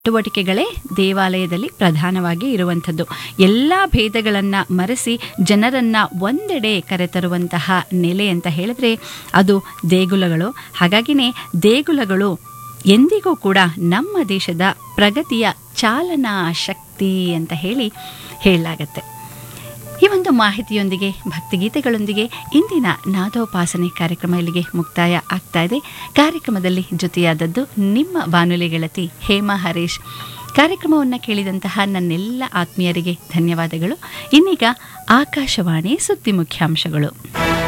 ಚಟುವಟಿಕೆಗಳೇ ದೇವಾಲಯದಲ್ಲಿ ಪ್ರಧಾನವಾಗಿ ಇರುವಂಥದ್ದು ಎಲ್ಲ ಭೇದಗಳನ್ನು ಮರೆಸಿ ಜನರನ್ನು ಒಂದೆಡೆ ಕರೆತರುವಂತಹ ನೆಲೆ ಅಂತ ಹೇಳಿದ್ರೆ ಅದು ದೇಗುಲಗಳು ಹಾಗಾಗಿನೇ ದೇಗುಲಗಳು ಎಂದಿಗೂ ಕೂಡ ನಮ್ಮ ದೇಶದ ಪ್ರಗತಿಯ ಚಾಲನಾ ಶಕ್ತಿ ಅಂತ ಹೇಳಿ ಹೇಳಲಾಗತ್ತೆ ಈ ಒಂದು ಮಾಹಿತಿಯೊಂದಿಗೆ ಭಕ್ತಿಗೀತೆಗಳೊಂದಿಗೆ ಇಂದಿನ ನಾದೋಪಾಸನೆ ಕಾರ್ಯಕ್ರಮ ಇಲ್ಲಿಗೆ ಮುಕ್ತಾಯ ಆಗ್ತಾ ಇದೆ ಕಾರ್ಯಕ್ರಮದಲ್ಲಿ ಜೊತೆಯಾದದ್ದು ನಿಮ್ಮ ಬಾನುಲಿ ಗೆಳತಿ ಹೇಮಾ ಹರೀಶ್ ಕಾರ್ಯಕ್ರಮವನ್ನು ಕೇಳಿದಂತಹ ನನ್ನೆಲ್ಲ ಆತ್ಮೀಯರಿಗೆ ಧನ್ಯವಾದಗಳು ಇನ್ನೀಗ ಆಕಾಶವಾಣಿ ಸುದ್ದಿ ಮುಖ್ಯಾಂಶಗಳು